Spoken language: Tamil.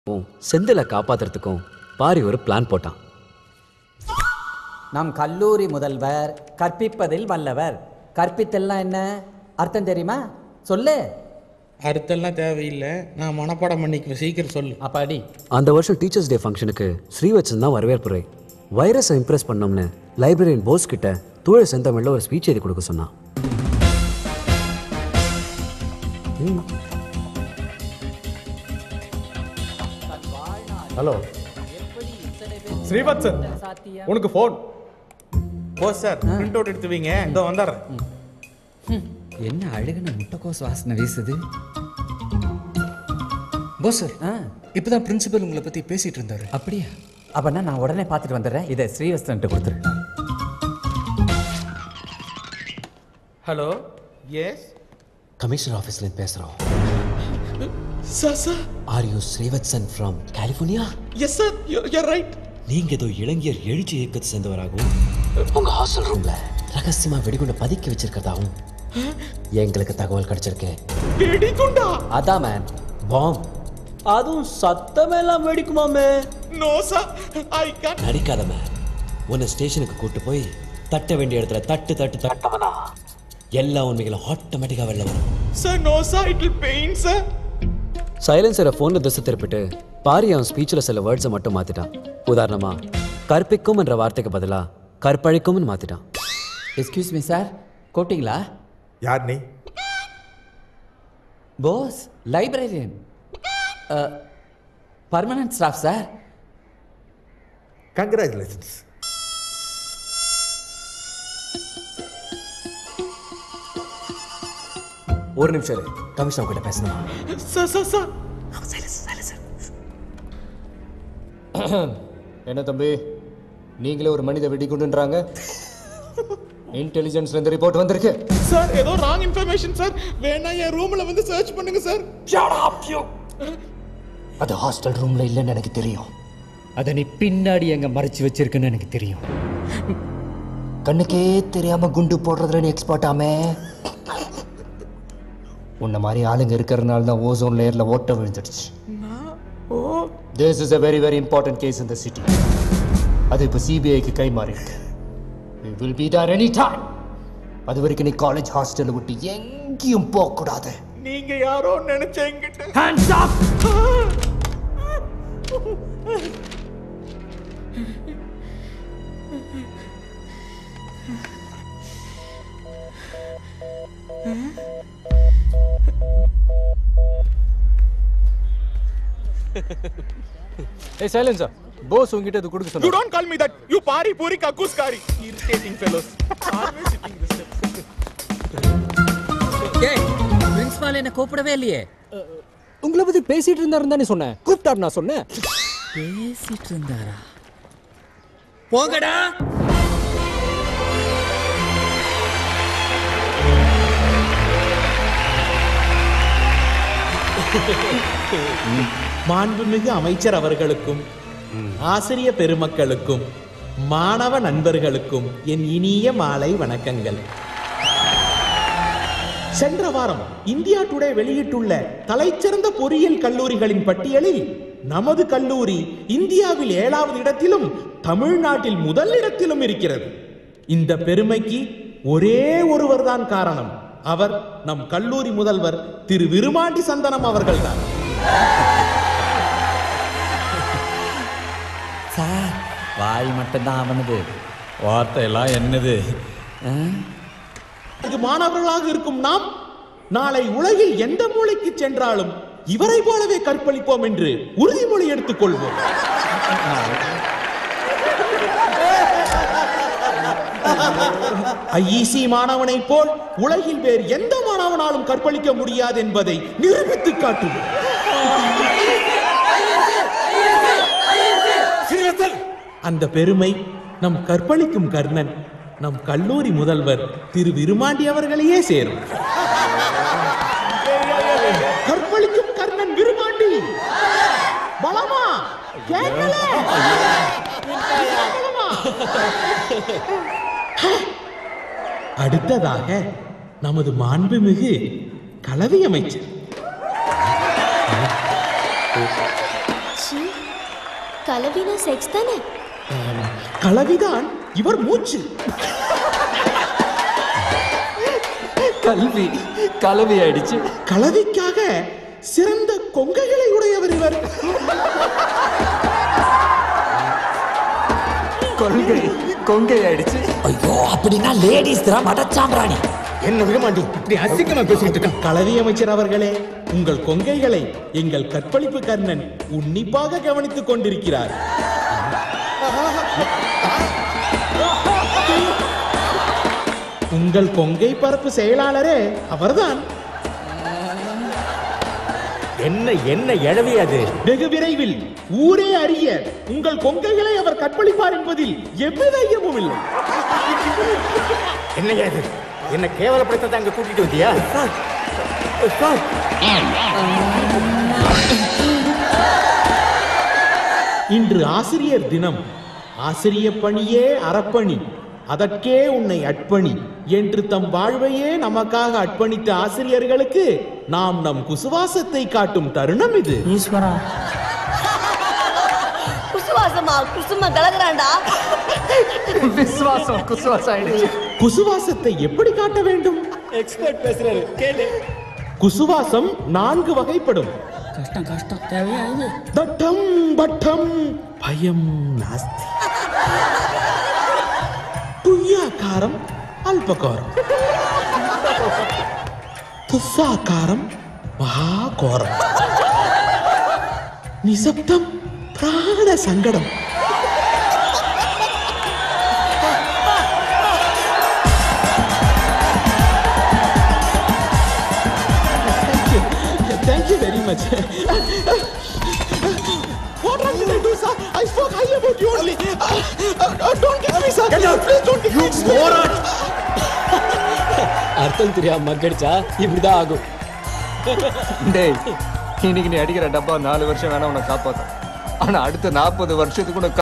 செந்தில காப்பாத்துறதுக்கும் பாரி ஒரு பிளான் போட்டான் நம் கல்லூரி முதல்வர் கற்பிப்பதில் வல்லவர் கற்பித்தல்லாம் என்ன அர்த்தம் தெரியுமா சொல்லு அறுத்தெல்லாம் தேவையில்லை நான் மனப்பாடம் பண்ணிக்குவேன் சீக்கிரம் சொல்லு அப்பாடி அந்த வருஷம் டீச்சர்ஸ் டே ஃபங்க்ஷனுக்கு ஸ்ரீவச்சன் தான் வரவேற்புரை வைரஸை இம்ப்ரெஸ் பண்ணோம்னு லைப்ரரியன் போஸ் கிட்ட தூய செந்தமிழில் ஒரு ஸ்பீச் எழுதி கொடுக்க சொன்னான் ஹலோ ஸ்ரீவத்சன் உனக்கு phone oh sir print out எடுத்து வைங்க இதோ வந்துடுறேன் என்ன அழுகுன முட்டைக்கோஸ் வாசனை வீசுது போஸ் சார் ஆ இப்பதான் பிரின்சிபல் உங்களை பத்தி பேசிட்டு இருந்தாரு அப்படியா அப்பனா நான் உடனே பார்த்துட்டு வந்துடுறேன் இதை ஸ்ரீவஸ்தன்ட்டு கொடுத்துரு ஹலோ எஸ் கமிஷனர் ஆஃபீஸ்லேருந்து பேசுகிறோம் sir sir are you Srivatsan from California yes sir you right நீங்க ஏதோ இளைஞர் எழுச்சி இயக்கத்தை சேர்ந்தவராகவும் உங்க ஹாஸ்டல் ரூம்ல ரகசியமா வெடிகுண்டை பதுக்கி வச்சிருக்கிறதாகவும் எங்களுக்கு தகவல் கிடைச்சிருக்கு வெடிகுண்டா அதான் மேன் பாம் அதுவும் சத்தமெல்லாம் வெடிக்குமாமே நோ சார் ஐ கேன் நடிக்காத மேன் உன்னை ஸ்டேஷனுக்கு கூட்டு போய் தட்ட வேண்டிய இடத்துல தட்டு தட்டு தட்டவனா எல்லா உண்மைகளும் ஆட்டோமேட்டிக்கா வெளில வரும் sir no sir it will pain sir சைலன்சரை ஃபோனில் திசை திருப்பிட்டு பாரி அவன் ஸ்பீச்சில் சில வேர்ட்ஸை மட்டும் மாத்திட்டான் உதாரணமா கற்பிக்கும் என்ற வார்த்தைக்கு பதிலா கற்பழிக்கும்னு மாத்திட்டான் எக்ஸ்கியூஸ் மீ சார் கூப்பிட்டீங்களா யார் நீ Bose librarian permanent staff sir congratulations ஒரு நிமிஷம் இரு. கமிஷனர் கிட்ட பேசணும் சார் சார் சார் என்ன தம்பி நீங்களே ஒரு மனித வெடிகுண்டுன்றாங்க இன்டெலிஜென்ஸ்ல இருந்து ரிப்போர்ட் வந்திருக்கு சார் ஏதோ ராங் இன்ஃபர்மேஷன் சார் வேணா என் ரூம்ல வந்து சர்ச் பண்ணுங்க சார் அது ஹாஸ்டல் ரூம்ல இல்லைன்னு எனக்கு தெரியும் அதை நீ பின்னாடி எங்க மறைச்சு வச்சிருக்குன்னு எனக்கு தெரியும் கண்ணுக்கே தெரியாம குண்டு போடுறதுல நீ எக்ஸ்பர்ட் ஆமே உன்ன மாதிரி ஆளுங்க இருக்கிறதுனால தான் ஓசோன் லேயர்ல ஓட்ட விழுந்துடுச்சு this is a very very important case in the city அது இப்போ சிபிஐக்கு கை மாறி இருக்கு we will be there any time அது வரைக்கும் நீ காலேஜ் ஹாஸ்டலை விட்டு எங்கேயும் போகக்கூடாது நீங்க யாரோ நினைச்ச என்கிட்ட Hands up! ஏய் சைலன்சர் போஸ் உங்ககிட்ட இது கொடுக்க யூ சொன்னாரு don't call me that you பாரி பூரி கக்கூஸ்காரி irritating fellows always sitting this ஏய் பிரின்சிபால் என்ன கூப்பிடவே இல்லையே உங்களை பத்தி பேசிட்டு இருந்தாருன்னு தானே சொன்னேன் கூப்பிட்டாரு நான் சொன்னேன் பேசிட்டு இருந்தாரா போங்கடா மாண்புமிகு அமைச்சர் அவர்களுக்கும் ஆசிரிய பெருமக்களுக்கும் மாணவ நண்பர்களுக்கும் என் இனிய மாலை வணக்கங்கள் சென்ற வாரம் இந்தியா டுடே வெளியிட்டுள்ள தலைச்சிறந்த பொறியியல் கல்லூரிகளின் பட்டியலில் நமது கல்லூரி இந்தியாவில் ஏழாவது இடத்திலும் தமிழ்நாட்டில் முதல் இடத்திலும் இருக்கிறது இந்த பெருமைக்கு ஒரே ஒருவர்தான் காரணம் அவர் நம் கல்லூரி முதல்வர் திரு விருமாண்டி சந்தனம் அவர்கள்தான் சார் வாய் மட்டும்தான் அவனது வார்த்தையெல்லாம் என்னது இது மாணவர்களாக இருக்கும் நாம் நாளை உலகில் எந்த மூலைக்கு சென்றாலும் இவரை போலவே கற்பழிப்போம் என்று உறுதிமொழி எடுத்துக் கொள்வோம் ஐஇசி மாணவனைப் போல் உலகில் வேறு எந்த மாணவனாலும் கற்பழிக்க முடியாது என்பதை நிரூபித்து காட்டுவோம் அந்த பெருமை நம் கற்பழிக்கும் கர்ணன் நம் கல்லூரி முதல்வர் திரு விருமாண்டி அவர்களையே சேரும் கற்பழிக்கும் கர்ணன் விருமாண்டி பலமா கேட்கல கேட்கலமா? அடுத்ததாக நமது மாண்புமிகு கலவி அமைச்சர் கலவினா செக்ஸ் தானே கலவிதான் இவர் மூச்சு கல்வி கலவி ஆயிடுச்சு கலவிக்காக சிறந்த கொங்கைகளை உடையவர் இவர் கொள்கை கொங்கை ஆயிடுச்சு ஐயோ அப்படின்னா லேடிஸ் தான் மடச்சாம்பிராணி என்ன விட மாட்டேன் இப்படி அசிங்கமா பேசிக்கிட்டு இருக்கான் கலவி அமைச்சர் அவர்களே உங்கள் கொங்கைகளை எங்கள் கற்பழிப்பு கர்ணன் உன்னிப்பாக கவனித்துக் கொண்டிருக்கிறார் உங்கள் கொங்கை பரப்பு செயலாளரே அவர்தான் என்ன என்ன எழவி அது வெகு விரைவில் ஊரே அறிய உங்கள் கொங்கைகளை அவர் கற்பழிப்பார் என்பதில் எவ்வித ஐயமும் இல்லை என்னையா இது என்ன கேவலப்படுத்த அங்க கூட்டிட்டு வந்தியா இன்று ஆசிரியர் தினம் ஆசிரிய பணியே அறப்பணி அதற்கே உன்னை அர்ப்பணி என்று தம் வாழ்வையே நமக்காக அர்ப்பணித்த ஆசிரியர்களுக்கு நாம் நம் குசுவாசத்தை காட்டும் தருணம் இது ஈஸ்வரா குசுவாசமா குசுமா கலக்குறான்டா விசுவாசம் குசுவாசம் ஆயிடுச்சு குசுவாசத்தை எப்படி காட்ட வேண்டும் எக்ஸ்பர்ட் பேசுறாரு கேளு குசுவாசம் நான்கு வகைப்படும் கஷ்டம் கஷ்டம் தேவையா இது தட்டம் பட்டம் பயம் நாஸ்தி புய்யாக்காரம் அல்பகாரம் துஸ்ஸாக்காரம் மகாகோரம் நிசப்தம் பிராண சங்கடம் Thank you very much. what wrong did I do, sir? I spoke high about you only. Uh, uh, uh, don't kick me, sir. Please don't kick me. moron! அர்த்தம் தெரியாம மக்கடிச்சா இப்படிதான் ஆகும் டேய் இன்னைக்கு நீ அடிக்கிற டப்பா நாலு வருஷம் வேணா உன்னை காப்பாத்தும் ஆனா அடுத்த நாற்பது வருஷத்துக்கு உனக்கு